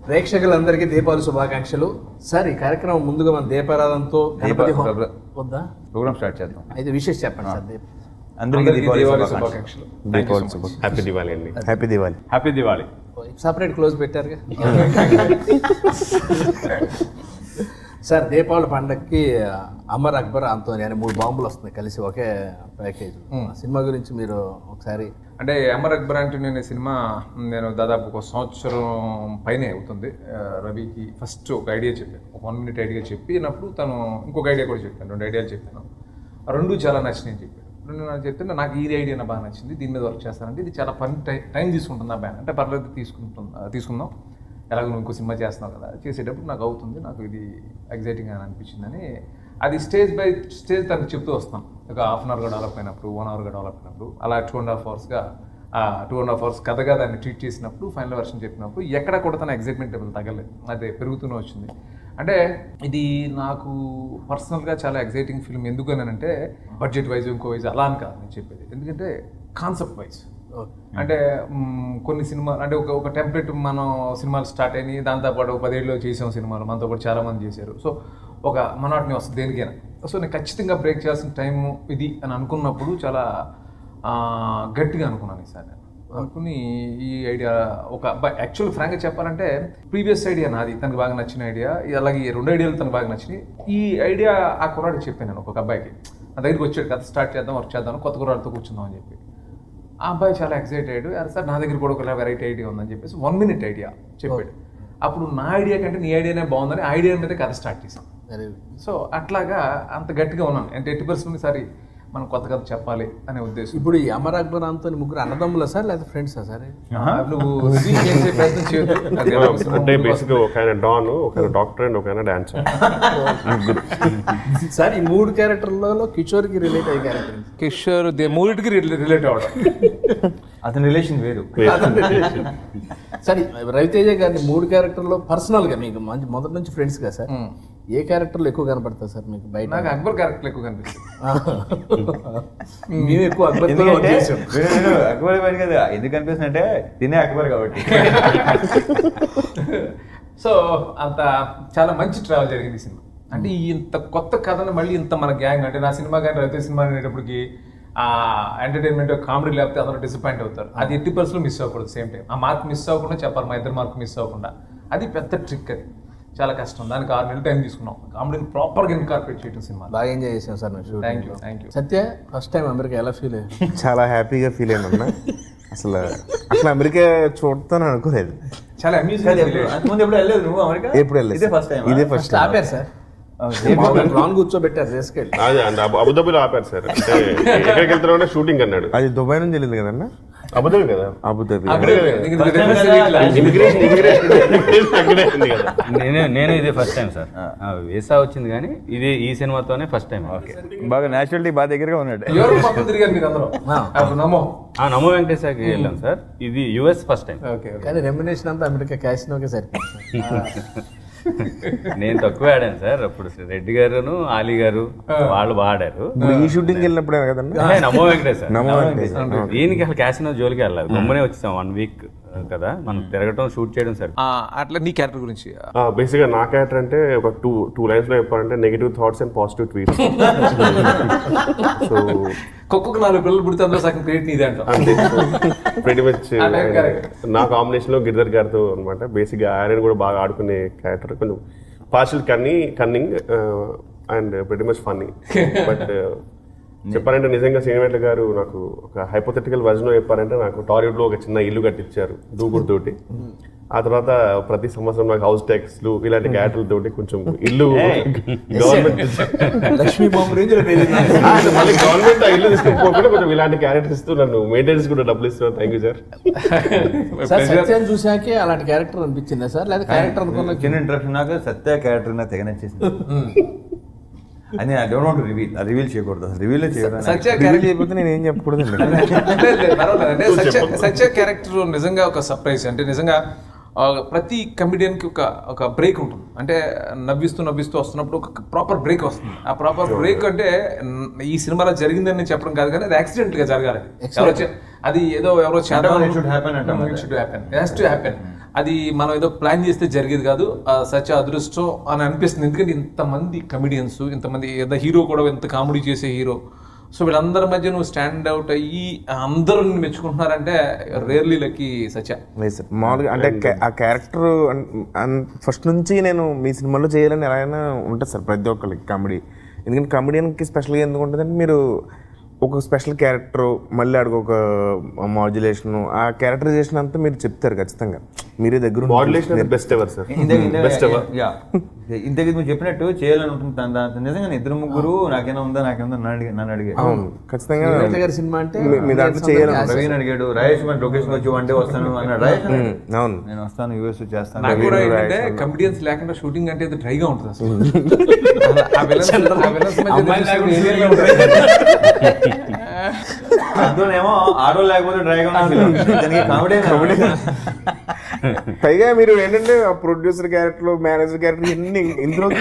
ప్రేక్షకులందరికీ దీపావళి శుభాకాంక్షలు సార్ ఈ కార్యక్రమం ముందుగా మన దీపారాధనతో గణపతి హోమం- దీప- వద్దా ప్రోగ్రామ్ స్టార్ట్ చేద్దాం అయితే విషయం చెప్పండి సార్ దీప్ అందరికీ దీపావళి దీపావళి శుభాకాంక్షలు దీపావళి శుభ హ్యాపీ దివాళీ అండి happy Diwali happy Diwali separate close పెట్టారుగా సార్ దీపావళి పండగకి అమర్ అక్బర్ ఆంతోని అనే మూడు బాంబులు వస్తున్నాయి కలిసి ఒకే ప్యాకేజ్ సినిమా గురించి మీరు ఒకసారి అంటే అమర్ అక్బర్ ఆంటనీ అనే సినిమా నేను దాదాపు ఒక సంవత్సరం పైనే అవుతుంది ఆ, రవికి ఫస్ట్ ఒక ఐడియా చెప్పాను ఒక వన్ మినిట్ ఐడియా చెప్పినప్పుడు తను ఇంకొక ఐడియా కూడా చెప్పాను రెండు ఐడియాలు చెప్పాను ఆ రెండు చాలా నచ్చినాయి అని చెప్పాను రెండు నాకు చెప్తే నాకు ఈ ఐడియా బాగా నచ్చింది దీని మీద వర్క్ చేస్తానంటే ఇది చాలా పని టైం టైం తీసుకుంటుంది ఆ బ్యాన్ అంటే పర్లేదు తీసుకుంటుందా తీసుకుందాం ఎలాగో నువ్వు ఇంకో సినిమా చేస్తున్నావు కదా చేసేటప్పుడు నాకు అవుతుంది నాకు ఇది ఎగ్జైటింగ్ అని అనిపించిందని అది స్టేజ్ బై స్టేజ్ తనకు చెప్తూ వస్తాం ఒక హాఫ్ అన్ అవర్గా డెవలప్ అయినప్పుడు వన్ అవర్గా డెవలప్ అయినప్పుడు అలా టూ అండ్ హాఫ్ అవర్స్గా టూ అండ్ హాఫ్ అవర్స్ కథగా దాన్ని ట్రీట్ చేసినప్పుడు ఫైనల్ వర్షన్ చెప్పినప్పుడు ఎక్కడ కూడా తన ఎగ్జైట్మెంట్ లెవెల్ తగ్గలేదు అదే పెరుగుతూనే వచ్చింది అంటే ఇది నాకు పర్సనల్గా చాలా ఎగ్జైటింగ్ ఫిల్మ్ ఎందుకు అని అంటే బడ్జెట్ వైజ్ ఇంకో వైజ్ అలా అని కాదు నేను చెప్పేది ఎందుకంటే కాన్సెప్ట్ వైజ్ అంటే మ్, కొన్ని సినిమా అంటే ఒక ఒక టెంప్లెట్ మనం సినిమాలు స్టార్ట్ అయినాయి దాంతోపాటు ఒక పదేళ్ళు చేసాం సినిమాలు మనతో పాటు చాలా మంది చేశారు సో ఒక మనోటిని వస్తుంది దేనికైనా సో నేను ఖచ్చితంగా బ్రేక్ చేయాల్సిన టైం ఇది అని అనుకున్నప్పుడు చాలా ఆ, గట్టిగా అనుకున్నాను ఈసారి నేను అనుకుని ఈ ఐడియా ఒక యాక్చువల్ ఫ్రాంక్గా చెప్పాలంటే ప్రీవియస్ ఐడియా నాది తనకు బాగా నచ్చిన ఐడియా అలాగే ఈ రెండు ఐడియాలు తనకు బాగా నచ్చినాయి ఈ ఐడియా ఆ కుర్రాడికి చెప్పాను నేను ఒక అబ్బాయికి నా దగ్గరికి వచ్చాడు కథ స్టార్ట్ చేద్దాం వర్క్ చేద్దాం కొత్త కుర్రాడితో కూర్చుందాం అని చెప్పి ఆ అబ్బాయి చాలా ఎక్సైట్ అయ్యాడు అరే సార్ నా దగ్గర కూడా ఒక వెరైటీ ఐడియా ఉందని చెప్పేసి వన్ మినిట్ ఐడియా చెప్పాడు అప్పుడు నా ఐడియా కంటే నీ ఐడియానే బాగుందని ఐడియా మీద కథ స్టార్ట్ చేశాం వెరీ సో అట్లాగా అంత గట్టిగా ఉన్నాను అంటే ఎట్టి పరిస్థితులు సరే మనం కొత్త కథ చెప్పాలి అనే ఉద్దేశం ఇప్పుడు ఈ అమర్ అక్బర్ ఆంతోని ముగ్గురు అన్నదమ్ములా సార్ లేదా ఫ్రెండ్సా సార్ నువ్వు రివీల్ చేసే ప్రయత్నం చేయొద్దు అది ఎలా సినిమా అంటే ముందుకు బేసిక్ ఒక ఆయన డాన్ ఒక ఆయన డాక్టర్ అండ్ ఒక ఆయన డాన్సర్ సార్ ఈ మూడు క్యారెక్టర్లలో కిషోర్కి రిలేట్ అయ్యే క్యారెక్టర్ కిషోర్ దే మూడిటికి రిలేట్ అవ్వడం అతని రిలేషన్ వేరు సరే రవితేజ గారిని మూడు క్యారెక్టర్లో పర్సనల్గా మీకు మంచి మొదటి నుంచి ఫ్రెండ్స్ కదా సార్ ఏ క్యారెక్టర్లు ఎక్కువ కనపడతారు సార్ మీకు బయట నాకు అక్బర్ క్యారెక్టర్ ఎక్కువ కనిపిస్తుంది మేము ఎక్కువ అక్బర్తో ఎందుకంటే work చేసాం. వీడు- వీడు అక్బర్ పని కదా ఎందుకు కనిపిస్తుంది అంటే తినే అక్బర్ కాబట్టి సో అంత చాలా మంచి ట్రావెల్ జరిగింది ఈ సినిమా అంటే ఈ ఇంత కొత్త కథను మళ్ళీ ఇంత మన గ్యాంగ్ అంటే నా సినిమా కానీ రవితే సినిమా అనేటప్పటికి ఆ ఎంటర్టైన్మెంట్ కామెడీ లేకపోతే అందరూ డిసప్పాయింట్ అవుతారు అది ఎట్టి పరిస్థితులు మిస్ అవ్వకూడదు సేమ్ టైం ఆ మార్క్ మిస్ అవ్వకుండా చెప్పాలి మా ఇద్దరు మార్క్ మిస్ అవ్వకుండా అది పెద్ద ట్రిక్ అది చాలా కష్టం దానికి ఆరు నెలలు టైం తీసుకున్నాం కామెడీని ప్రాపర్గా ఇన్కార్పొరేట్ చేయడం సినిమా బాగా ఎంజాయ్ చేసాం సార్ మేము thank shooting you thank you Satya first time America ఎలా ఫీల్ అయ్యారు చాలా హ్యాపీగా ఫీల్ అయినా అన్న అసలు అసలు అమెరికా చూడతాను అనుకోలేదు చాలా కాదు, అమ్యూజింగ్ ఎప్పుడు- అంతకుముందు ఎప్పుడు వెళ్ళలేదు నువ్వు అమెరికా ఎప్పుడు వెళ్ళలేదు ఇదే ఫస్ట్ టైం ఇదే ఫస్ట్ ఆపారు సార్ రాన్ కూర్చోబెట్టారు తీసుకెళ్ళి అదే అండి అబు- అబుదాబిలో ఆపారు సార్ అంటే ఎక్కడికి వెళ్తున్నావు షూటింగ్ అన్నాడు అది దుబాయ్ నుంచి వెళ్ళింది కదన్న అబుదాబి కదా అబుదాబి ఇమిగ్రేషన్ ఇమిగ్రేషన్ అక్కడే ఉంది కదా నేను నేను ఇదే ఫస్ట్ టైం సార్ ఆ, వీసా వచ్చింది కానీ ఇది ఈ సినిమాతోనే ఫస్ట్ టైం బాగా నేచురాలిటీ బాగా దగ్గరగా ఉన్నాడు ఎవరు పక్కన తిరిగారు మీరు అందరూ అప్పుడు నమ్మో ఆ నమో వెంకటేశ్వరకి వెళ్ళాం సార్ ఇది యుఎస్ ఫస్ట్ టైం ఓకే కానీ రెమ్యునేషన్ అంతా అమెరికా క్యాసినోకే సరిపోతుంది సార్. నేను తక్కువ ఆడాను సార్ అప్పుడు రెడ్డి గారును ఆలీ గారు వాళ్ళు బాగా ఆడారు ఇప్పుడు ఈ షూటింగ్ వెళ్ళినప్పుడే కదన్న ఏ, నమో వెంకటేశ్వర నమో వెంకటేశ్వర. దీనికి అసలు క్యాసినో జోలికి వెళ్ళాలి గమ్మునే వచ్చేసాం వన్ వీక్ కదా మనం తిరగటం షూట్ చేయడం సరే అట్లా నీ క్యారెక్టర్ గురించి బేసిక్ గా నా క్యారెక్టర్ అంటే ఒక టూ టూ లైన్స్ లో చెప్పాలంటే negative thoughts and positive tweets so కుక్కకు నాలుగు పిల్లలు పుడితే అందులో సగం క్రెడిట్ నీదే అంటాం అంతే వెరీ మచ్ అదే correct. నా కాంబినేషన్ లో గిరిధర్ గారితో అనమాట బేసిక్ గా ఆయన కూడా బాగా ఆడుకునే క్యారెక్టర్ కొంచెం పార్షల్ కన్నీ cunning and very much funny but చెప్పాలంటే నిజంగా శ్రీనివేట్ల గారు నాకు ఒక హైపోథెటికల్ వర్జన్ చెప్పారంటే నాకు టాలీవుడ్ లో ఒక చిన్న ఇల్లు కట్టించారు దూకుడు తోటి ఆ తర్వాత ప్రతి సంవత్సరం నాకు హౌస్ ట్యాక్స్లు ఇలాంటి క్యారెక్టర్ల తోటి కొంచెం ఇల్లు గవర్నమెంట్ లక్ష్మీ బాంబు రేంజ్ లో పెరిగింది. మళ్ళీ గవర్నమెంట్ ఆ ఇల్లు తీసుకోకపోతే కొంచెం ఇలాంటి క్యారెక్టర్ ఇస్తూ నన్ను మెయింటెనెన్స్ కూడా డబ్బులు ఇస్తున్నారు థ్యాంక్ యూ సార్ సార్ సత్యాన్ని చూసాకే అలాంటి క్యారెక్టర్ అనిపించిందా సార్ లేదా క్యారెక్టర్ అనుకున్న చిన్న ఇంట్రడక్షన్ నాకు సత్య క్యారెక్టర్ నాకు తెగ నచ్చేసింది అని I don't want reveal reveal చేయకూడదు రివీల్ చేయకూడదు సత్య రివీల్ క్యారెక్టర్ చేయకపోతే నేను ఏం చెప్పకూడదండి అంటే సత్య సత్య క్యారెక్టర్ నిజంగా ఒక సర్ప్రైజ్ అంటే నిజంగా ఆ, ప్రతి comedian కి ఒక ఒక బ్రేక్ ఉంటుంది అంటే నవ్విస్తూ నవ్విస్తూ వస్తున్నప్పుడు ఒక ప్రాపర్ బ్రేక్ వస్తుంది ఆ ప్రాపర్ బ్రేక్ అంటే న్- ఈ సినిమాలో జరిగిందని నేను చెప్పడం కాదు కానీ అది యాక్సిడెంట్ గా జరగాలి ఎవరో చే- అది ఏదో ఎవరో చేద్దాం it should happen అంటాం it should happen has to happen అది మనం ఏదో ప్లాన్ చేస్తే జరిగేది కాదు ఆ సచ్ అదృష్టం అని అనిపిస్తుంది ఎందుకంటే ఇంతమంది కమిడియన్స్ ఇంతమంది ఏదో హీరో కూడా ఎంత కామెడీ చేసే హీరో సో వీళ్ళందరి మధ్య నువ్వు స్టాండ్ అవుట్ అయ్యి అందరూ నిన్ను మెచ్చుకుంటున్నారంటే రియర్లీ లక్కీ సచ లేదు సార్ మామూలుగా అంటే ca- ఆ క్యారెక్టర్ ఫస్ట్ నుంచి నేను మీ సినిమాలో చేయాలని ఎలా అయినా ఉంటుంది సార్ ప్రతి ఒక్కరికి కామెడీ ఎందుకంటే కామెడియన్కి స్పెషల్గా ఎందుకు ఉంటుందంటే మీరు ఒక స్పెషల్ క్యారెక్టర్ మళ్ళీ ఆడికి ఒక మాడ్యులేషన్ ఆ క్యారెక్టరైజేషన్ అంతా మీరు చెప్తారు ఖచ్చితంగా మీరే దగ్గర ఉండి మాడ్యులేషన్ బెస్ట్ ఎవర్ సార్ ఇంతకు ఇంతకు- బెస్ట్ ఎవర్ యా ఇంతకు నువ్వు చెప్పినట్టు చేయాలనుకుంటున్నాను దాంతో నిజంగా ఇద్దరు ముగ్గురు నాకేనా ఉందా నాకేనా ఉందా నన్ను అడిగి నన్ను అడిగాడు అవును ఖచ్చితంగా శ్రీనివాస్ గారి సినిమా అంటే మీ- మీ దాంట్లో చేయాలని రవీన్ అడిగాడు రాయేష్ మన లొకేషన్ వచ్చి వన్ డే వస్తాను అన్నాడు రాయేష్ అన్నాడు. అవును నేను వస్తాను యూఎస్ చేస్తాను నాకు కూడా ఏంటంటే కమిడియన్స్ లేకుండా షూటింగ్ అంటే అది డ్రైగా ఉంటుంది అసలు ఆ villains- ఆ villains మధ్య అమ్మాయిలు తెలిసిన లేకుండా ఏరియాలో ఉంటుంది. అందులోనేమో ఆడో లేకపోతే డ్రైగా దానికి కామెడీ కామెడీ పైగా మీరు ఏంటంటే ప్రొడ్యూసర్ క్యారెక్టర్ మేనేజర్ క్యారెక్టర్ ఇన్ని ఇందులోకి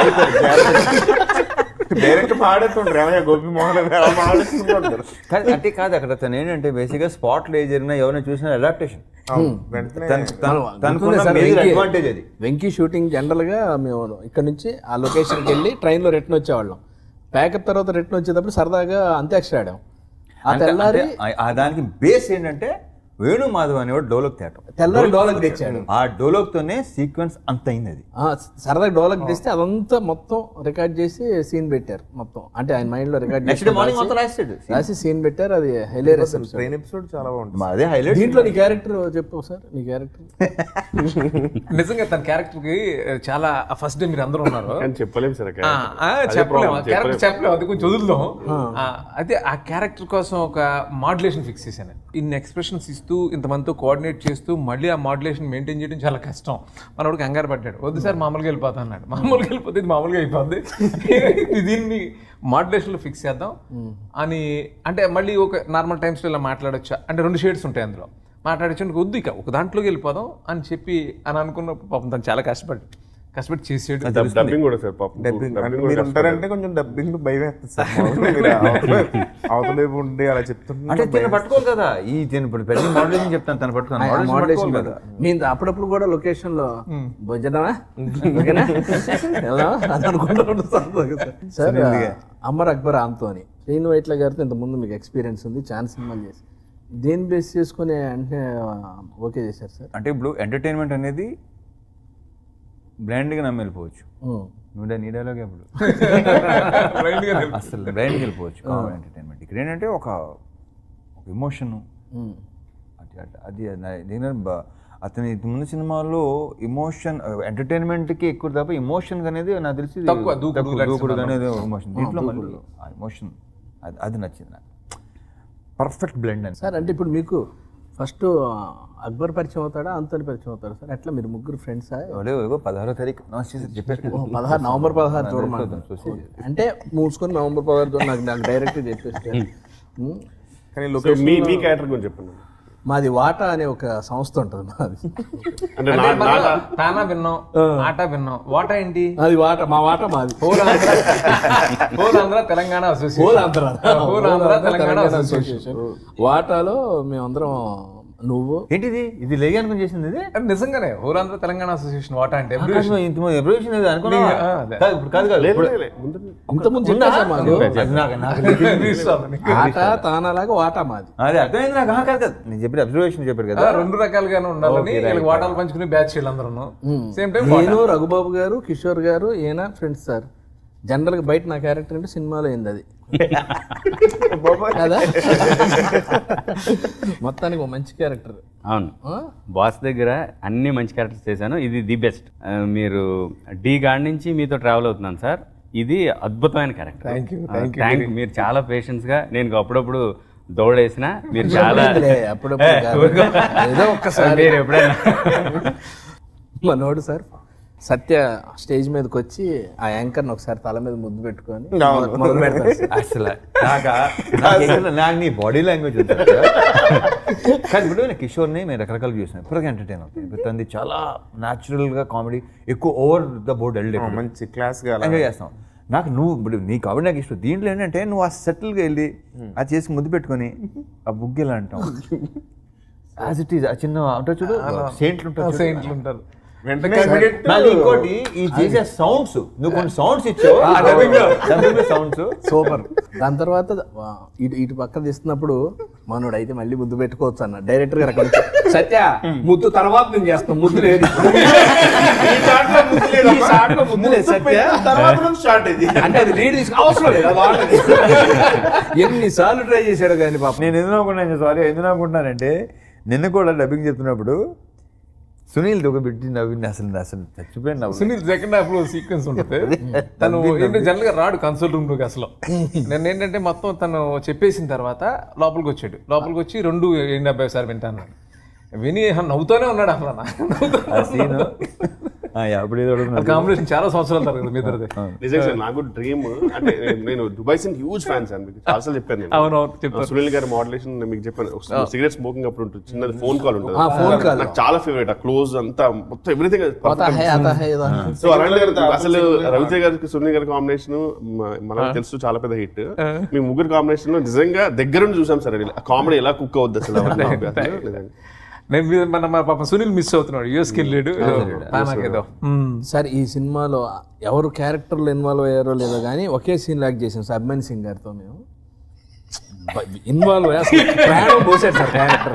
డైరెక్ట్ పాడేస్తుంటారు ఏమయ్యా గోపి మోహన్ అలా పాడేస్తుంటారు కాదు అంటే కాదు అక్కడ తను ఏంటంటే బేసిక్గా స్పాట్లో ఏ జరిగినా ఎవరైనా చూసినా అడాప్టేషన్ అవును వెంటనే గుర్తుందా సార్, తనకున్న వెంకీ- అడ్వాంటేజ్ అది వెంకీ షూటింగ్ జనరల్గా మేము ఇక్కడ నుంచి ఆ లొకేషన్కి వెళ్ళి ట్రైన్లో రిటర్న్ వచ్చేవాళ్ళం ప్యాకప్ తర్వాత రిటర్న్ వచ్చేటప్పుడు సరదాగా అంత్యాక్షరి ఆడాం ఆ అంటే- తెల్లారి అంటే ఆ- ఆ దానికి బేస్ ఏంటంటే వేణు మాధవ్ అనేవాడు డోలక్ తేటం తెల్లారి డోలక్ తెచ్చాడు ఆ డోలక్ తోనే సీక్వెన్స్ అంత అయింది అది ఆ, సరదాగా డోలక్ తెస్తే అదంతా మొత్తం రికార్డ్ చేసి సీన్ పెట్టారు మొత్తం అంటే ఆయన మైండ్ లో రికార్డ్ నెక్స్ట్ డే మార్నింగ్ మొత్తం రాసాడు రాసి సీన్ పెట్టారు అది హైలేరియస్ ట్రైన్ ఎపిసోడ్ చాలా బాగుంటుంది అదే హైలైట్ దీంట్లో నీ క్యారెక్టర్ చెప్పు సార్ నీ క్యారెక్టర్ నిజంగా తన క్యారెక్టర్ కి చాలా ఫస్ట్ డే మీరు అందరూ ఉన్నారు కానీ చెప్పలేము సార్ ఆ, ఆ, చెప్పలేము క్యారెక్టర్ చెప్పలేము అది కొంచెం వదులుదాం ఆ, అయితే ఆ క్యారెక్టర్ కోసం ఒక మాడ్యులేషన్ ఫిక్స్ చేశాను ఇన్ని ఎక్స్ప్రెషన్స్ ఇస్తూ ఇంతమందితో కోఆర్డినేట్ చేస్తూ మళ్ళీ ఆ మాడ్యులేషన్ మెయింటైన్ చేయడం చాలా కష్టం మనోడు కంగారు పడ్డాడు వద్దు సార్ మామూలుగా వెళ్ళిపోతా అన్నాడు మామూలుగా వెళ్ళిపోతే ఇది మామూలుగా అయిపోద్ది దీన్ని మాడ్యులేషన్లో ఫిక్స్ చేద్దాం అని అంటే మళ్ళీ ఒక నార్మల్ టైమ్స్లో ఇలా మాట్లాడొచ్చా అంటే రెండు షేడ్స్ ఉంటాయి అందులో మాట్లాడచ్చు వద్దు ఇక ఒక దాంట్లోకి వెళ్ళిపోదాం అని చెప్పి అని అనుకున్నప్పుడు పాపం తను చాలా కష్టపడి కష్టపడి చేసాడు డబ్బింగ్ కూడా సార్ పాపం డబ్బింగ్ డబ్బింగ్ కూడా మీరు ఉంటారంటే కొంచెం డబ్బింగ్ భయం వేస్తుంది సార్ మామూలుగా మీరు అవతల- అవతల వైపు ఉండి అలా అంటే చెప్తుంటే తిన పట్టుకోవాలి కదా ఈ తిన ఇప్పుడు పెద్ద మోడలింగ్ చెప్తాను తను పట్టుకోను మోడలేషన్ మోడలింగ్ కదా మేము అప్పుడప్పుడు కూడా లొకేషన్ లో భోజనమా ఓకేనా వెళ్దామా అని అనుకుంటూ సరదాగా సార్. సార్ అమర్ అక్బర్ ఆంతోని శ్రీను వైట్ల గారితో ఇంత ముందు మీకు ఎక్స్పీరియన్స్ ఉంది ఛాన్స్ సినిమాలు చేసి దేని బేస్ చేసుకుని అంటే ఓకే చేశారు సార్ అంటే ఇప్పుడు ఎంటర్టైన్మెంట్ అనేది బ్లైండ్గా నమ్మి వెళ్ళిపోవచ్చు ఉమ్. నువ్వు నీ డైలాగ్ ఎప్పుడు అసలు బ్లైండ్కి వెళ్ళిపోవచ్చు ఎంటర్టైన్మెంట్ ఇక్కడ ఏంటంటే ఒక ఎమోషన్ ఉమ్. అది అది నా- నేను బ- అతని ఇంత ముందు సినిమాల్లో ఇమోషన్ ఎంటర్టైన్మెంట్కి ఎక్కువ తప్ప ఇమోషన్ అనేది నాకు తెలిసి తక్కువ, దూకుడు, తక్కువ, relax దూకుడు అనేది ఎమోషన్ దీంట్లో మళ్ళీ ఆ ఎమోషన్ అది అది నచ్చింది నాకు పర్ఫెక్ట్ బ్లెండ్ అని సార్ అంటే ఇప్పుడు మీకు ఫస్ట్ అక్బర్ పరిచయం అవుతాడా అంతని పరిచయం అవుతాడా సార్ ఎట్లా మీరు ముగ్గురు ఫ్రెండ్సా ఎవడో ఏవో పదహారో తారీఖు అనౌన్స్ చేసి చెప్పారు కదా. పదహారు నవంబర్ పదహారు చూడమంటారు చూసి అంటే మూసుకొని నవంబర్ పదహారు చూడ నాకు నాకు డైరెక్ట్ చెప్పేస్తే ఉమ్. కానీ సో మీ మీ క్యారెక్టర్ గురించి చెప్పండి మాది వాటా అనే ఒక సంస్థ ఉంటుంది మాది అంటే అంటే నా మనం తానా విన్నాం ఆట విన్నాం వాటా ఏంటి అది వాటా మా వాటా మాది whole Andhra whole Andhra Telangana whole association Andhra whole Andhra Telangana association వాటాలో మేమందరం నువ్వు ఏంటిది ఇది లేగి అనుకుని చేసింది ఇది అది నిజంగానే హోల్ ఆంధ్ర తెలంగాణ అసోసియేషన్ వాటా అంటే ఆకాశం ఇంత ఎబ్రివేషన్ ఇది అనుకున్నావా? ఆ, అదే. కాదు ఇప్పుడు కాదు కాదు ఇప్పుడు- ముందు ఇంతకుముందు చెప్పేసా మాకు అది నాకు- నాకు ఆట తానాలాగా వాటా మాది అదే అర్థమైంది నాకు ఆ, కాదు కాదు నేను చెప్పిన అబ్జర్వేషన్ చెప్పారు కదా రెండు రకాలుగానే ఉండాలని వీళ్ళకి వాటాలు పంచుకునే బ్యాచ్ వీళ్ళందరూ సేమ్ టైం నేను రఘుబాబు గారు కిషోర్ గారు ఈయన ఫ్రెండ్స్ సార్ జనరల్గా బయట నా క్యారెక్టర్ అంటే సినిమాలో అయింది అది కదా మొత్తానికి ఒక మంచి క్యారెక్టర్ అవును బాస్ దగ్గర అన్ని మంచి క్యారెక్టర్స్ చేశాను ఇది ది బెస్ట్ మీరు డి గార్డ్ నుంచి మీతో ట్రావెల్ అవుతున్నాను సార్ ఇది అద్భుతమైన క్యారెక్టర్ Thank you, థ్యాంక్ మీరు చాలా పేషెన్స్ గా నేను అప్పుడప్పుడు దౌడేసిన మీరు చాలా అప్పుడప్పుడు ఏ, కాదు. ఊరుకో. ఏదో ఒక్కసారి మీరు ఎప్పుడైనా మనోడు సార్ సత్య స్టేజ్ మీదకి వచ్చి ఆ యాంకర్ని ఒకసారి తల మీద ముద్దు పెట్టుకొని మొదలు పెడతారు సార్. అసలు నాకా నాకు ఎక్కడ- నాకు నీ బాడీ లాంగ్వేజ్ ఉంది కానీ ఇప్పుడు నేను కిషోర్ని నేను రకరకాలు చూసాను ఇప్పటికీ ఎంటర్టైన్ అవుతాయి ఇప్పుడు తనది చాలా న్యాచురల్గా కామెడీ ఎక్కువ ఓవర్ ద బోర్డ్ వెళ్ళి మంచి క్లాస్ గా అలా ఎంజాయ్ చేస్తాం నాకు నువ్వు ఇప్పుడు నీ కాబట్టి నాకు ఇష్టం దీంట్లో ఏంటంటే నువ్వు ఆ సెటిల్గా వెళ్ళి అది చేసి ముద్దు పెట్టుకొని ఆ బుగ్గిలా అంటాం యాజ్ ఇట్ ఈస్ చిన్న అంటే చూడు సెయింట్లు ఉంటారు సెయింట్లు ఉంటారు మళ్ళీ ఇంకోటి ఈ చేసే సౌండ్స్ నువ్వు కొన్ని సౌండ్స్ ఇచ్చావు డబ్బింగ్ సౌండ్స్ సూపర్ దాని తర్వాత వా, ఇటు ఇటు పక్క తీస్తున్నప్పుడు మనోడు అయితే మళ్ళీ ముద్దు పెట్టుకోవచ్చు అన్న డైరెక్టర్ గారు అక్కడ నుంచి, సత్య ముద్దు తర్వాత నేను చేస్తాను ముద్దు లేదు ఈ shot లో ముద్దు లేదు, ఈ shot లో ముద్దు లేదు సత్య తర్వాత నుంచి స్టార్ట్ ఇది అంటే అది లీడ్ తీసుకు అవసరం లేదు అది వాడలేదు. ఎన్నిసార్లు ట్రై చేశాడు కానీ పాప నేను ఎందుకు అనుకుంటున్నాను సారీ ఎందుకు అనుకుంటున్నానంటే నిన్న కూడా డబ్బింగ్ చెప్తున్నప్పుడు సునీల్ ఒక బిడ్డి నవ్వింది అసలు అసలు చచ్చిపోయిన నవ్వు సునీల్ సెకండ్ హాఫ్ లో సీక్వెన్స్ ఉంటుంది తను ఏంటంటే జనరల్ గా రాడు కన్సోల్ రూమ్ లోకి అసలు నేను ఏంటంటే మొత్తం తను చెప్పేసిన తర్వాత లోపలికి వచ్చాడు లోపలికి వచ్చి రెండు ఏంటి అబ్బాయి సార్ వింటాను విని నవ్వుతూనే ఉన్నాడు అసలు నా. ఆ సీన్ అప్పుడు ఏదో అడుగుతున్నాడు. కాంబినేషన్ చాలా సంవత్సరాల తర్వాత మీ ఇద్దరిది నిజంగా సార్ నాకు డ్రీమ్ అంటే నేను- నేను దుబాయ్ సిన్ హ్యూజ్ ఫ్యాన్స్ అని మీకు చాలాసార్లు చెప్పాను నేను అవునవును, చెప్పారు. సునీల్ గారి మోడలేషన్ మీకు చెప్పాను సిగరెట్ స్మోకింగ్ అప్పుడు ఉంటుంది చిన్నది ఫోన్ కాల్ ఉంటుంది ఆ, phone call. నాకు చాలా ఫేవరెట్ ఆ క్లోజ్ అంతా మొత్తం ఎవ్రీథింగ్ పోతా హే అతా హే ఏదో అని. సో అలాంటి అసలు రవితేజ గారికి సునీల్ గారి కాంబినేషన్ మనకు తెలుసు చాలా పెద్ద హిట్ మీ ముగ్గురు కాంబినేషన్ లో నిజంగా దగ్గర నుండి చూసాం సార్ కామెడీ ఎలా కుక్ అవుద్ది అసలు అవన్నీ అసలు నిజంగా. నేను మీ- మన మన పాప సునీల్ మిస్ అవుతున్నాడు యూఎస్కి వెళ్ళాడు ఏదో సార్ ఈ సినిమాలో ఎవరు క్యారెక్టర్లు ఇన్వాల్వ్ అయ్యారో లేదో కానీ ఒకే సీన్ లాక్ చేసాం సార్ అభిమాన్ సింగ్ గారితో మేము ఇన్వాల్వ్ అసలు ప్రాణం పోసాడు సార్ క్యారెక్టర్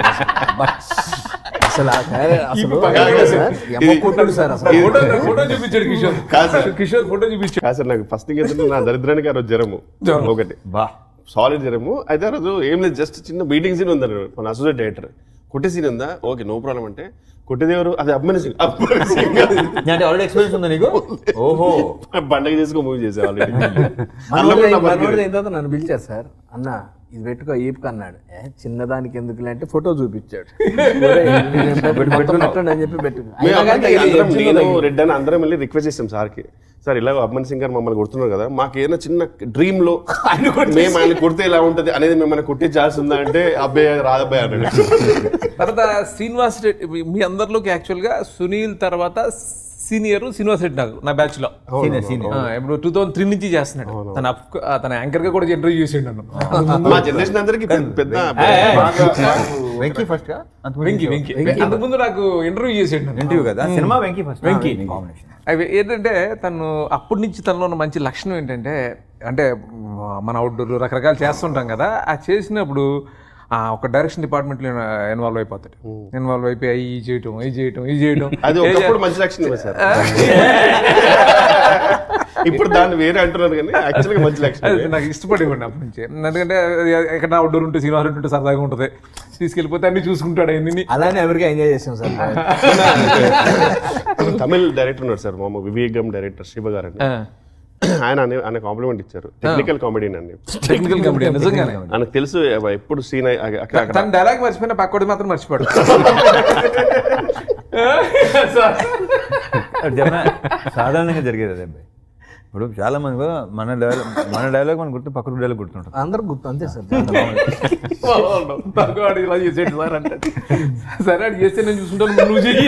అసలు ఆ character- అసలు సార్, ఎమ్మకుంటాడు సార్ అసలు ఫోటో ఫోటో చూపించాడు కిషోర్ కాదు సార్. కిషోర్ ఫోటో చూపించాడు కాదు సార్ నాకు ఫస్ట్ థింగ్ ఏంటంటే నా దరిద్రానికి ఆ రోజు జ్వరము ఒకటి బా సాలిడ్ జ్వరము అయితే ఆ రోజు ఏం లేదు జస్ట్ చిన్న మీటింగ్ సీన్ ఉంది మన అసోసియేట్ డైరెక్టర్ కొట్టే సీన్ ఉందా ఓకే నో ప్రాబ్లం అంటే కొట్టేదేవరు అది అభిమాని సింగ్ అభిమాని సింగ్ అంటే ఆల్రెడీ ఎక్స్పీరియన్స్ ఉందా నీకు ఓహో పండగ చేసుకో మూవీ చేసే ఆల్రెడీ మనోడు మనోడు అయిన తర్వాత నన్ను పిలిచారు సార్ అన్న ఇది పెట్టుకో ఈపుకు అన్నాడు ఏ చిన్నదానికి ఎందుకులే అంటే ఫోటో చూపించాడు ఒరేయ్, నేను పెట్టు- మొత్తం పెట్టండి అని చెప్పి పెట్టు అయినా కానీ తగిలి- నేను రెడ్ అని అందరం వెళ్ళి రిక్వెస్ట్ చేసాం సార్కి సార్ ఇలా అభిమాన్ సింగ్ గారు మమ్మల్ని కొడుతున్నారు కదా మాకు ఏదైనా చిన్న డ్రీమ్ లో మేము ఆయన కొడితే ఎలా ఉంటది అనేది మిమ్మల్ని కొట్టే ఛాన్స్ ఉందా అంటే అబ్బాయి రాదబ్బాయి అన్నాడు తర్వాత శ్రీనివాస్ రెడ్డి మీ- మీ అందరిలోకి యాక్చువల్ గా సునీల్ తర్వాత సీనియర్ శ్రీనివాస్ రెడ్డి నాకు నా బ్యాచ్ లో సీనియర్ సీనియర్ ఆ, ఇప్పుడు టూ థౌసండ్ త్రీ నుంచి చేస్తున్నాడు తన అప్- ఆ, తన యాంకర్ గా కూడా ఇంటర్వ్యూ చేసిండు నన్ను మా జనరేషన్ అందరికి పెద్ద వెంకీ ఫస్ట్ గా అంత వెంకీ వెంకీ అంతకుముందు నాకు ఇంటర్వ్యూ చేసిండు నన్ను ఇంటర్వ్యూ కదా సినిమా వెంకీ ఫస్ట్ వెంకీ కాంబినేషన్ అవి ఏంటంటే తను అప్పటి నుంచి తనలో ఉన్న మంచి లక్షణం ఏంటంటే అంటే మన అవుట్డోర్ రకరకాలు చేస్తుంటాం కదా ఆ చేసినప్పుడు ఆ ఒక డైరెక్షన్ డిపార్ట్మెంట్లో ఇన్వాల్వ్ అయిపోతాడు ఇన్వాల్వ్ అయిపోయి అవి ఈ చేయటం ఈ చేయటం ఈ చేయటం అది ఒకప్పుడు మంచి లక్షణం సార్ ఇప్పుడు దాన్ని వేరే అంటున్నారు కానీ యాక్చువల్గా మంచి లక్షణం అది నాకు ఇష్టపడి ఉండి అప్పటి నుంచి ఎందుకంటే ఎక్కడ అవుట్డోర్ ఉంటే సినిమా ఉంటే సరదాగా ఉంటుంది తీసుకెళ్ళిపోతే అన్ని చూసుకుంటాడు అన్ని అలానే ఎవరికి ఎంజాయ్ చేసాం సార్ తమిళ్ డైరెక్టర్ ఉన్నారు సార్ మామ వివేగం డైరెక్టర్ శివ గారు అని ఆయన అనే- ఆయన కాంప్లిమెంట్ ఇచ్చారు టెక్నికల్ కామెడీ అండి టెక్నికల్ కమిటీ నిజంగానే ఆయనకు తెలుసు ఎప్పుడు సీన్ అక్కడ అక్కడ తన డైలాగ్ మర్చిపోయిన పక్కోడి మాత్రం మర్చిపోడు సాధారణంగా జరిగేది అదే అబ్బాయి ఇప్పుడు చాలా మంది కూడా మన డైలాగ్ మన డైలాగ్ మన గుర్తు పక్కన డైలాగ్ గుర్తుంటుంది అందరు గుర్తు అంతే సార్ పక్కవాడు ఇలా చేసేది సార్ అంటే సరే అది చేస్తే నేను చూసుకుంటాను నువ్వు చెయ్యి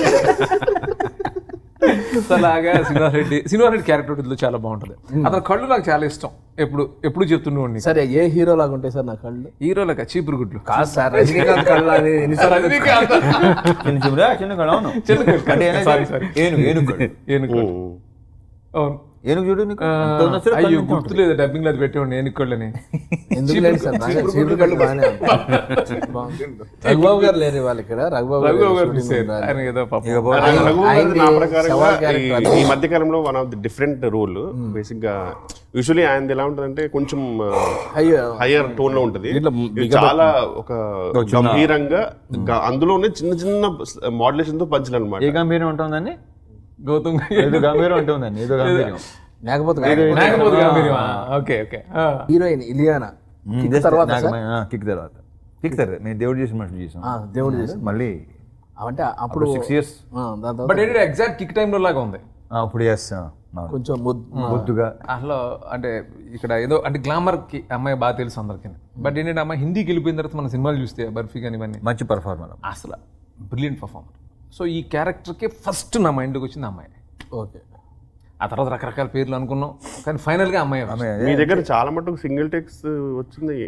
అలాగా శ్రీనివాసరెడ్డి శ్రీనివాసరెడ్డి క్యారెక్టర్ ఇందులో చాలా బాగుంటుంది అతని కళ్ళు నాకు చాలా ఇష్టం ఎప్పుడు ఎప్పుడు చెప్తుండేవాడిని సరే ఏ హీరో లాగా ఉంటాయి సార్ నా కళ్ళు హీరోలక చీపురు గుడ్లు కాదు సార్ రజనీకాంత్ కళ్ళు అని ఎన్నిసార్లు చిన్న చిన్న చిన్న కళ అవును అంటే ఏనా- Sorry, sorry. ఏనుగు ఏనుగు కళ్ళు. ఏనుగు కళ్ళు. అవును ఏనుగు చూడు నీకు ఆ, ఎంత ఉన్నదో కళ్ళు అయ్యో అంతే ఉంటుంది. గుర్తులేదు డబ్బింగ్ లో పెట్టేవాడిని ఏనుగు కళ్ళని ఎందుకు లేదు సార్ బాగా చీపురు కళ్ళు బాగానే ఉంటాయి. బాగుంది. రఘుబాబు గారు లేరు ఇవాళ ఇక్కడ రఘుబాబు రఘుబాబు గారు shooting మిస్ అయ్యారు. ఉండాలి. ఆయన ఏదో పాపం. ఇక పో- ఆయన రఘు గారి ఆయనది నా ప్రకారంగా సవాల్ ఈ- character ఈ మధ్య కాలంలో one of the different role basic గా యూజువలీ ఆయనది ఎలా ఉంటుందంటే కొంచెం అయ్యో హయ్యర్ టోన్ లో ఉంటది దీంట్లో ఇది చాలా ఒక గంభీరంగా గ- అందులోనే చిన్న చిన్న మోడలేషన్ తో పంచలు ఏ అనమాట గంభీరం ఉంటుందండి గౌతమ్ ఏదో గంభీరం ఉంటుందండి ఏదో గంభీరం లేకపోతే నాగపోతు గాంభీర్యమా? ఓకే ఓకే ఆ. Heroine Ileana um, Kick just తర్వాత నాకు సార్? మ- ఆ, కిక్ తర్వాత కిక్ తర్వాత మేము దేవుడు చేసిన మనుషులు చేసాం ఆ, దేవుడు చేసి మళ్ళీ అంటే అప్పుడు సిక్స్ ఇయర్స్ ఆ, దాని తర్వాత బట్ ఏంటంటే ఎగ్జాక్ట్ కిక్ టైంలో లాగా ఉంది అప్పుడు చేస్తాం కొంచెం ముద్- బొద్దుగా అసలు అంటే ఇక్కడ ఏదో అంటే గ్లామర్ కి అమ్మాయి బాగా తెలుసు అందరికి బట్ ఏంటంటే అమ్మాయి హిందీకి వెళ్ళిపోయిన తర్వాత మన సినిమాలు చూస్తే బర్ఫీ కానీ ఇవన్నీ మంచి పర్ఫార్మర్ అసలు బ్రిలియంట్ పర్ఫార్మర్ సో ఈ క్యారెక్టర్కి ఫస్ట్ నా మైండ్కి వచ్చింది ఆ అమ్మాయి ఓకే ఆ తర్వాత రకరకాల పేర్లు అనుకున్నాం కానీ ఫైనల్గా అమ్మాయి వచ్చింది. మీ దగ్గర చాలా మటుకు సింగిల్ టెక్స్ వచ్చింది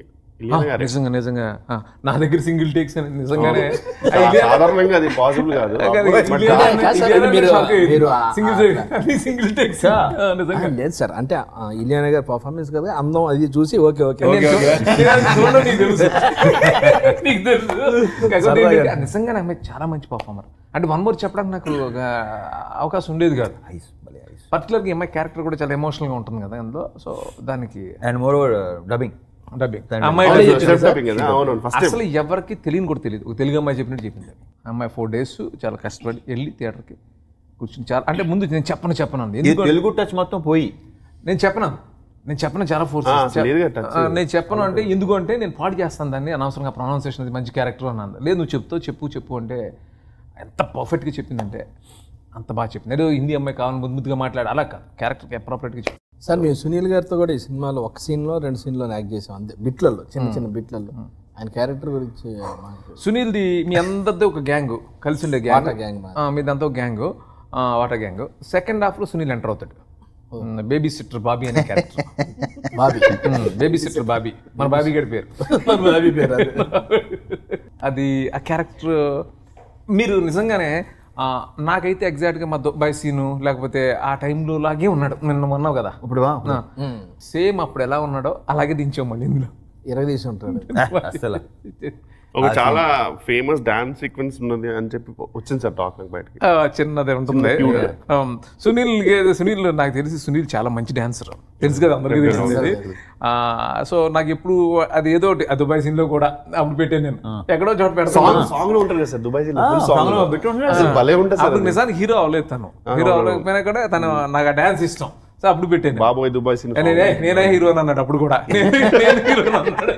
ఆ, నిజంగా నిజంగా ఆ, నా దగ్గర సింగిల్ టేక్స్ అని నిజంగానే సాధారణంగా అది పాసిబుల్ కాదు కాదు సార్, అది మీరు- మీరు ఆ- సింగిల్ సింగిల్ టేక్స్ నిజంగా లేదు సార్ అంటే ఆ, ఇలియానా గారి పర్ఫార్మెన్స్ కదా అందం అది చూసి ఓకే ఓకే నేను చూ- నేను అది చూడను, నీకు తెలుసు నీకు తెలుసు కాకపోతే ఏంటంటే, నిజంగానే ఆమె చాలా మంచి పర్ఫార్మర్ అంటే వన్ మోర్ చెప్పడానికి నాకు ఒక అవకాశం ఉండేది కాదు పర్టికులర్గా ఈ అమ్మాయి క్యారెక్టర్ కూడా చాలా ఎమోషనల్ గా ఉంటుంది కదా అందులో సో దానికి and moreover dubbing dubbing అవును, అమ్మాయి చెప్పండి సార్. కదా అవును ఫస్ట్ అసలు ఎవరికి తెలియని కూడా తెలియదు ఒక తెలుగు అమ్మాయి చెప్పినట్టు చెప్పింది అది. అమ్మాయి ఫోర్ డేస్ చాలా కష్టపడి వెళ్ళి థియేటర్కి కూర్చుని చాలా అంటే ముందు నేను చెప్పను చెప్పను అంది ఎందుకు తెలుగు టచ్ మొత్తం పోయి నేను చెప్పను నేను చెప్పను చాలా ఫోర్స్ ఆ, clear-గా touch నేను చెప్పను అంటే ఎందుకు అంటే నేను పాడు చేస్తాను దాన్ని అనవసరంగా ప్రొనౌన్సియేషన్ అది మంచి క్యారెక్టర్ అన్నది లేదు నువ్వు చెప్తావు చెప్పు చెప్పు అంటే ఎంత పర్ఫెక్ట్గా చెప్పిందంటే అంత బాగా చెప్పింది ఏదో హిందీ అమ్మాయి కావాలని ముద్దు ముద్దుగా మాట్లాడు అలా కాదు క్యారెక్టర్కి అప్రాపరేట్గా చెప్పి సార్ మేము సునీల్ గారితో కూడా ఈ సినిమాలో ఒక సీన్లో రెండు సీన్లో యాక్ట్ చేసాం అంతే బిట్లలో చిన్న చిన్న బిట్లలో ఆయన క్యారెక్టర్ గురించి మాకు సునీల్ది మీ అందరిది ఒక గ్యాంగ్ కలిసి ఉండే గ్యాంగ్ వాటా gang మా. మీదంతా ఒక gang water gang second half లో సునీల్ ఎంటర్ అవుతాడు బేబీ సిస్టర్ బాబీ అనే character Bobby baby sister Bobby మన బాబీ గడి పేరు బాబీ పేరు అది. అది ఆ క్యారెక్టర్ మీరు నిజంగానే ఆ, నాకైతే ఎగ్జాక్ట్గా మా దుబాయ్ సీను లేకపోతే ఆ టైంలో లాగే ఉన్నాడు నిన్న అన్నావు కదా ఇప్పుడు వా సేమ్ అప్పుడు ఎలా ఉన్నాడో అలాగే దించాం మళ్ళీ ఇందులో ఇరగదీసి ఉంటాడు అసలు ఒక చాలా ఫేమస్ డాన్స్ సీక్వెన్స్ ఉన్నది అని చెప్పి వచ్చింది సార్ టాక్ నాకు బయటకి ఆ, చిన్నది ఉంటుంది ఆ, సునీల్ గే- సునీల్ నాకు తెలిసి సునీల్ చాలా మంచి డాన్సర్ తెలుసు కదా అందరికీ తెలిసింది సో నాకు ఎప్పుడు అది ఏదో ఒకటి ఆ దుబాయ్ సీన్ లో కూడా అప్పుడు పెట్టాను నేను ఎక్కడో చోట సాంగ్ పెడతాను సాంగ్ లో ఉంటారు కదా సార్ దుబాయ్ song లో పెట్టి ఉంటాడు. అసలు భలే ఉంటుంది సార్ అప్పుడు నిజానికి హీరో అవ్వలేదు తను హీరో అవ్వలేకపోయినా కూడా తను నాకు ఆ డాన్స్ ఇష్టం సో అప్పుడు పెట్టాను బాబోయ్ దుబాయ్ సీన్ నేనే నేనే హీరో అన్నాడు అప్పుడు కూడా నేను నేను hero అన్నాడు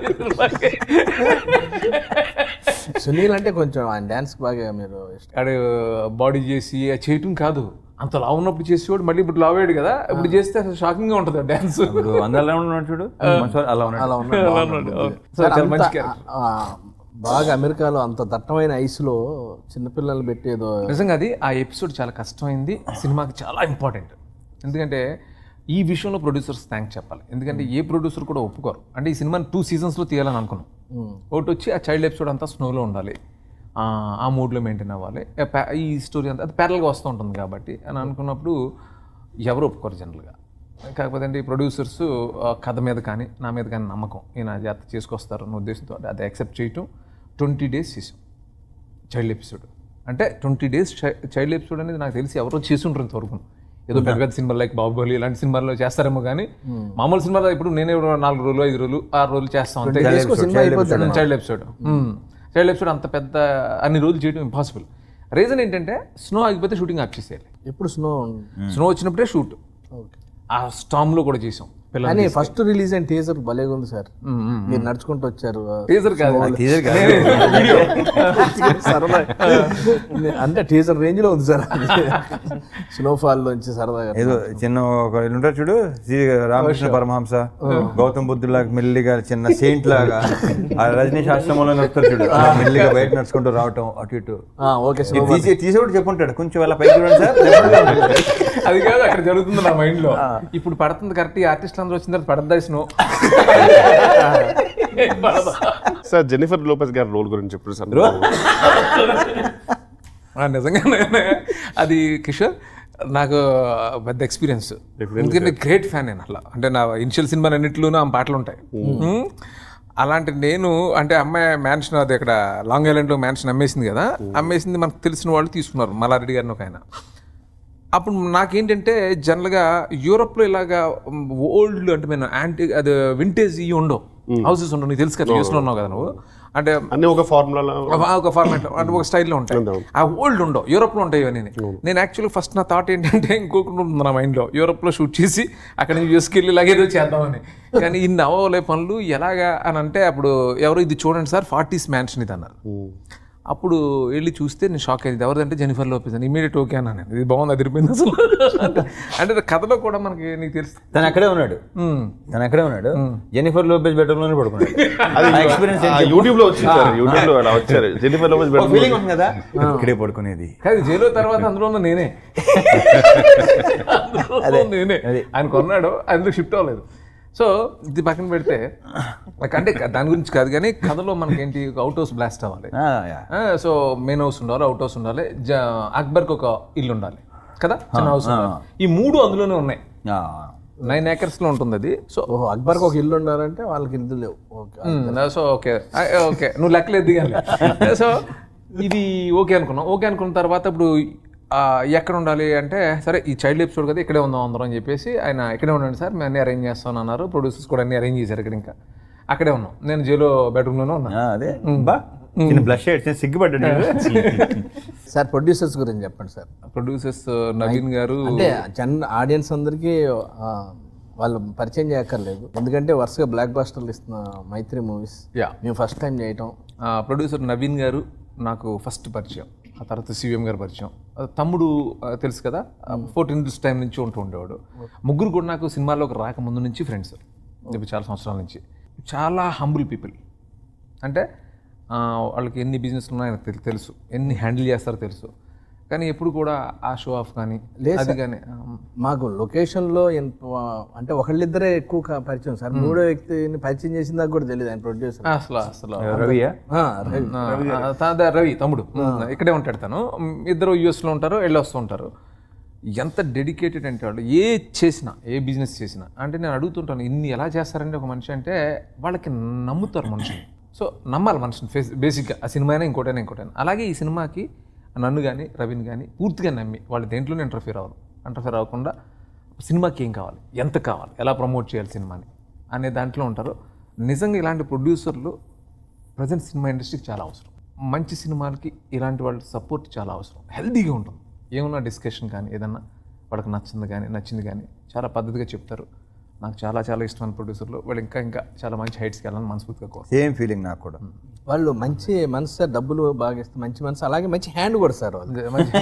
సునీల్ అంటే కొంచెం ఆయన డాన్స్ బాగా మీరు ఇష్టం ఆడు బాడీ చేసి అది చేయటం కాదు అంత లావు ఉన్నప్పుడు చేసేవాడు మళ్ళీ ఇప్పుడు లావ్ అయ్యాడు కదా ఇప్పుడు చేస్తే అసలు షాకింగ్ గా ఉంటుంది డాన్స్ ఇప్పుడు అందరూ ఎలా ఉన్నాడు చూడు మంచివాడు అలా ఉన్నాడు అలా ఉన్నాడు బాగున్నాడు. సో సార్, చాలా అంత, మంచి character. ఆ, బాగా అమెరికాలో అంత దట్టమైన ఐస్లో చిన్నపిల్లలు పెట్టి ఏదో నిజంగా అది ఆ ఎపిసోడ్ చాలా కష్టమైంది సినిమాకి చాలా ఇంపార్టెంట్ ఎందుకంటే ఈ విషయంలో ప్రొడ్యూసర్స్ థ్యాంక్స్ చెప్పాలి ఎందుకంటే ఏ ప్రొడ్యూసర్ కూడా ఒప్పుకోరు అంటే ఈ సినిమాని టూ సీజన్స్లో తీయాలని అనుకున్నాం ఒకటి వచ్చి ఆ చైల్డ్ ఎపిసోడ్ అంతా స్నోలో ఉండాలి ఆ, ఆ మూడ్లో మెయింటైన్ అవ్వాలి ఆ pa- ఈ స్టోరీ అంతా అది ప్యారల్గా వస్తూ ఉంటుంది కాబట్టి అని అనుకున్నప్పుడు ఎవరు ఒప్పుకోరు జనరల్గా కాకపోతే అంటే ఈ ప్రొడ్యూసర్స్ కథ మీద కానీ నా మీద కానీ నమ్మకం ఈయన జాగ్రత్త చేసుకొస్తారు అన్న ఉద్దేశంతో అది యాక్సెప్ట్ చేయటం ట్వంటీ డేస్ చేసాం చైల్డ్ ఎపిసోడ్ అంటే ట్వంటీ డేస్ చైల్డ్ ఎపిసోడ్ అనేది నాకు తెలిసి ఎవరో చేసి ఉంటారు ఇంతవరకు ఏదో పెద్ద పెద్ద సినిమాలు లైక్ బాహుబలి ఇలాంటి సినిమాల్లో చేస్తారేమో కానీ మామూలు సినిమాలో ఇప్పుడు నేనే ఎవరో నాలుగు రోజులు ఐదు రోజులు ఆరు రోజులు చేస్తాం అంతే సినిమా అయిపోతుంది చైల్డ్ ఎపిసోడ్ చైల్డ్ ఎపిసోడ్ అంత పెద్ద అన్ని రోజులు చేయడం ఇంపాసిబుల్ రీజన్ ఏంటంటే స్నో ఆగిపోతే షూటింగ్ ఆఫ్ చేసేయాలి ఎప్పుడు స్నో స్నో వచ్చినప్పుడే షూట్ ఆ స్టామ్ లో కూడా చేసాం పిల్లలు కానీ ఫస్ట్ రిలీజ్ అయిన టీజర్ భలేగా ఉంది సార్ మీరు నడుచుకుంటూ వచ్చారు టీజర్ కాదు teaser కాదు. వీడియో సరదా అంటే టీజర్ రేంజ్ లో ఉంది సార్ స్నోఫాల్ నుంచి సరదాగా ఏదో చిన్న ఒక ఇల్లు ఉంటారు చూడు శ్రీ రామకృష్ణ పరమహంస గౌతమ్ బుద్ధులాగా మెల్లిగా చిన్న సెయింట్ లాగా ఆ రజనీష్ ఆశ్రమంలో నడుస్తారు చూడు అలా మెల్లిగా బయట నడుచుకుంటూ రావటం అటు ఇటు ఆ, ఓకే ఇది తీసి తీసేవాడు చెప్పుంటాడు కొంచెం అలా పైకి చూడండి సార్ అది కాదు అక్కడ జరుగుతుంది నా మైండ్ లో ఇప్పుడు పడుతుంది కరెక్ట్ ఈ ఆర్టిస్ట్ అందరూ వచ్చిన తర్వాత పడద్దా స్నో సార్ జెనిఫర్ లోపెస్ గారి రోల్ గురించి చెప్పారు సార్ నిజంగానే అది కిషోర్ నాకు పెద్ద ఎక్స్పీరియన్స్ ఎందుకంటే గ్రేట్ ఫ్యాన్ నేను అట్లా అంటే నా ఇనిషియల్ సినిమా అన్నింటిలోనూ ఆ పాటలు ఉంటాయి మ్మ్. అలాంటి నేను అంటే అమ్మాయి మ్యాన్షన్ అది ఇక్కడ లాంగ్ ఐలాండ్లో మ్యాన్షన్ అమ్మేసింది కదా అమ్మేసింది మనకు తెలిసిన వాళ్ళు తీసుకున్నారు మల్లారెడ్డి గారిని ఒక ఆయన అప్పుడు నాకేంటంటే జనరల్గా యూరోప్లో ఇలాగా ఓల్డ్ అంటే మేము యాంటీ అది వింటేజ్ ఇవి ఉండవు హౌసెస్ ఉండవు నీకు తెలుసు కదా యూస్లో ఉన్నావు కదా నువ్వు అంటే అన్ని ఒక ఫార్ములా ఒక- ఒక ఫార్మాట్ అంటే ఒక స్టైల్లో ఉంటాయి ఆ ఓల్డ్ ఉండవు యూరోప్లో ఉంటాయి ఇవన్నీ నేను యాక్చువల్లీ ఫస్ట్ నా థాట్ ఏంటంటే ఇంకొకటి ఉంది నా మైండ్లో యూరోప్లో షూట్ చేసి అక్కడ నుంచి యూఎస్కి వెళ్ళి ఇలాగ ఏదో చేద్దామని కానీ ఇన్ని అవ్వలే పనులు ఎలాగా అని అంటే అప్పుడు ఎవరో ఇది చూడండి సార్ ఫార్టీస్ మ్యాన్షన్ ఇది అన్నారు అప్పుడు వెళ్ళి చూస్తే నేను షాక్ అయింది ఎవరిదంటే జెనిఫర్ లోపేస్ అని ఇమీడియట్ ఓకే అన్నాను నేను. ఇది బాగుంది అదిరిపోయింది అసలు అంటే కథలో కూడా మనకి నీకు తెలుసు తను అక్కడే ఉన్నాడు తను అక్కడే ఉన్నాడు జెనిఫర్ లోపేజ్ బెడ్రూమ్ లోనే పడుకున్నాడు అది ఎక్స్పీరియన్స్ యూట్యూబ్ లో వచ్చింది సార్ యూట్యూబ్ లో అలా వచ్చారు జెనిఫర్ లోపెస్ ఫీలింగ్ ఉంది కదా ఇక్కడే పడుకునేది కాదు జైలు తర్వాత అందులో ఉన్న నేనే అందులో ఉన్న నేనే ఆయన కొన్నాడు అందులో షిఫ్ట్ అవ్వలేదు సో ఇది పక్కన పెడితే like అంటే దాని గురించి కాదు కానీ కథలో మనకేంటి అవుట్ హౌస్ బ్లాస్ట్ అవ్వాలి ఆ, యా. సో మెయిన్ హౌస్ ఉండాలి అవుట్ హౌస్ ఉండాలి జ- అక్బర్కి ఒక ఇల్లు ఉండాలి కదా చిన్న హౌస్ ఉండాలి ఈ మూడు అందులోనే ఉన్నాయి ఆ. నైన్ ఏకర్స్ లో ఉంటుంది అది సో ఓహో అక్బర్కి ఒక ఇల్లు ఉండాలంటే వాళ్ళకి ఇల్లు లేవు ఓకే సో ఓకే ఓకే నువ్వు లెక్కలేదు దిగాలి సో ఇది ఓకే అనుకున్నాం ఓకే అనుకున్న తర్వాత ఇప్పుడు ఆ, ఎక్కడ ఉండాలి అంటే సరే ఈ చైల్డ్ ఎపిసోడ్ కదా ఇక్కడే ఉందాం అందరం అని చెప్పేసి ఆయన ఇక్కడే ఉండండి సార్ మేము అన్ని అరేంజ్ చేస్తాను అన్నారు ప్రొడ్యూసర్స్ కూడా అన్ని అరేంజ్ చేశారు ఇక్కడ ఇంకా అక్కడే ఉన్నాం నేను జైలో బెడ్రూమ్లోనే ఉన్నాను ఆ, అదే బా చిన్న బ్లష్ నేను సిగ్గుపడ్డాడు సార్ ప్రొడ్యూసర్స్ గురించి చెప్పండి సార్ ప్రొడ్యూసర్స్ నవీన్ గారు అంటే జన్ ఆడియన్స్ అందరికీ ఆ, వాళ్ళు పరిచయం చేయక్కర్లేదు ఎందుకంటే వరుసగా బ్లాక్ బాస్టర్లు ఇస్తున్న మైత్రి మూవీస్ యా మేము ఫస్ట్ టైం చేయటం ప్రొడ్యూసర్ నవీన్ గారు నాకు ఫస్ట్ పరిచయం ఆ తర్వాత సివిఎం గారు పరిచయం ఆ తమ్ముడు ఆ, తెలుసు కదా ఫోర్టీన్ టైం నుంచి ఉంటూ ఉండేవాడు ముగ్గురు కూడా నాకు సినిమాలోకి రాకముందు నుంచి ఫ్రెండ్స్ ఇప్పుడు చాలా సంవత్సరాల నుంచి చాలా హంబుల్ పీపుల్ అంటే ఆ, వాళ్ళకి ఎన్ని బిజినెస్లు ఉన్నాయో నాకు తెలు- తెలుసు ఎన్ని హ్యాండిల్ చేస్తారో తెలుసు కానీ ఎప్పుడు కూడా ఆ షో ఆఫ్ కానీ అది కానీ ఆ, మాకు లొకేషన్లో ఎంత అంటే ఒకళ్ళిద్దరే ఎక్కువ కా- పరిచయం సార్ మూడో వ్యక్తిని పరిచయం చేసిన దాకా కూడా తెలియదు ఆయన ప్రొడ్యూసర్ అసలు అసలు రవియా ఆ, తా- రవి తమ్ముడు ఇక్కడే ఉంటాడు తను ఇద్దరు యుఎస్ లో ఉంటారు వెళ్ళి వస్తూ ఉంటారు ఎంత డెడికేటెడ్ అంటే వాళ్ళు ఏ చేసినా ఏ బిజినెస్ చేసినా అంటే నేను అడుగుతుంటాను ఇన్ని ఎలా చేస్తారంటే ఒక మనిషి అంటే వాళ్ళకి నమ్ముతారు మనిషిని సో నమ్మాలి మనిషిని ఫేస్ బేసిక్గా ఆ సినిమా అయినా ఇంకోటైనా ఇంకోటైనా అలాగే ఈ సినిమాకి నన్ను కానీ రవిని కానీ పూర్తిగా నమ్మి వాళ్ళు దేంట్లోనే ఇంటర్ఫియర్ అవ్వరు ఇంటర్ఫియర్ అవ్వకుండా సినిమాకి ఏం కావాలి ఎంత కావాలి ఎలా ప్రమోట్ చేయాలి సినిమాని అనే దాంట్లో ఉంటారు నిజంగా ఇలాంటి ప్రొడ్యూసర్లు ప్రజెంట్ సినిమా ఇండస్ట్రీకి చాలా అవసరం మంచి సినిమాలకి ఇలాంటి వాళ్ళ సపోర్ట్ చాలా అవసరం హెల్తీగా ఉంటుంది ఏమన్నా డిస్కషన్ కానీ ఏదన్నా వాళ్ళకి నచ్చింది కానీ నచ్చింది కానీ చాలా పద్ధతిగా చెప్తారు నాకు చాలా చాలా ఇష్టమైన ప్రొడ్యూసర్లు వాళ్ళు ఇంకా ఇంకా చాలా మంచి హైట్స్కి వెళ్ళాలని మనస్ఫూర్తిగా కోరు సేమ్ ఫీలింగ్ నాకు కూడా వాళ్ళు మంచి మనసు సార్ డబ్బులు బాగా ఇస్తారు మంచి మనసు అలాగే మంచి హ్యాండ్ కూడా సార్ వాళ్ళు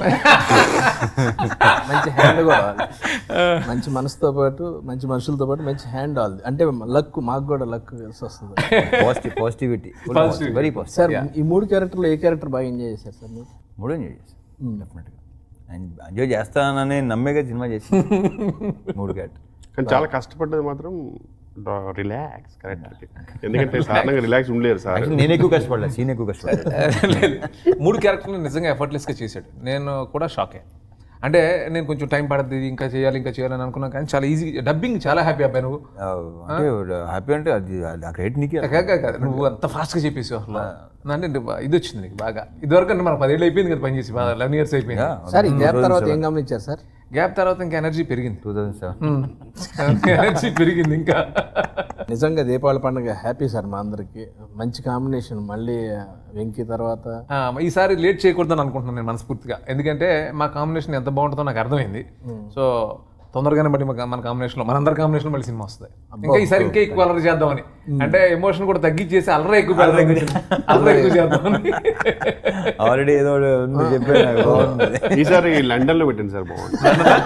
మంచి హ్యాండ్ కూడా వాళ్ళు. మంచి మనసుతో పాటు మంచి మనుషులతో పాటు మంచి హ్యాండ్ వాళ్ళది అంటే లక్ మాకు కూడా లక్ కలిసి వస్తుంది positive positivity very positive sir ఈ మూడు క్యారెక్టర్లు ఏ క్యారెక్టర్ బాగా ఎంజాయ్ చేశారు సార్ మీరు మూడో ఎంజాయ్ చేసి డెఫినెట్గా అండ్ ఎంజాయ్ చేస్తానని నమ్మేగా సినిమా చేసి మూడు క్యాట్ కానీ చాలా కష్టపడ్డది మాత్రం రిలాక్స్ కరెక్ట్ ఎందుకంటే సాధారణంగా రిలాక్స్ ఉండలేరు సార్ నేను ఎక్కువ కష్టపడలే సీన్ ఎక్కువ కష్టపడలేదు లేదు. మూడు క్యారెక్టర్లు నిజంగా ఎఫర్ట్లెస్గా చేశాడు నేను కూడా షాక్ అయ్యాను అంటే నేను కొంచెం టైం పడుతుంది ఇంకా చేయాలి ఇంకా చేయాలని అనుకున్నాను కానీ చాలా ఈజీ డబ్బింగ్ చాలా హ్యాపీ అబ్బాయి నువ్వు అంటే హ్యాపీ అంటే అది ఆ క్రెడిట్ నీకే కాదు, కాదు, కాదు. నువ్వు అంత ఫాస్ట్గా చెప్పేసి అసలు అంటే నువ్వు- ఇది వచ్చింది నీకు బాగా ఇదివరకు అంటే మనకు పదేళ్ళు అయిపోయింది కదా పని చేసి లెవెన్ ఇయర్స్ అయిపోయింది సార్ ఈ గ్యాప్ తర్వాత ఏం గమనించారు సార్ గ్యాప్ తర్వాత ఇంకా ఎనర్జీ పెరిగింది టూ థౌజండ్ సెవెన్ ఎనర్జీ పెరిగింది ఇంకా నిజంగా దీపావళి పండుగ హ్యాపీ సార్ మా అందరికి మంచి కాంబినేషన్ మళ్ళీ వెంకీ తర్వాత ఆ, ఈసారి లేట్ చేయకూడదని అనుకుంటున్నాను నేను మనస్ఫూర్తిగా ఎందుకంటే మా కాంబినేషన్ ఎంత బాగుంటుందో నాకు అర్థమైంది సో తొందరగానే మళ్ళీ మా- మన కాంబినేషన్ లో మనందరి కాంబినేషన్ మళ్ళీ సినిమా వస్తుంది ఇంకా ఈసారి ఇంకా ఎక్కువ అలరి చేద్దామని అంటే ఎమోషన్ కూడా తగ్గించేసి అలర ఎక్కువ పెడదాం అలర ఎక్కువ చేద్దామని ఆల్రెడీ ఏదో ఉంది చెప్పాను నాకు బాగుంది ఈసారి లండన్ లో పెట్టండి సార్ బాగుంది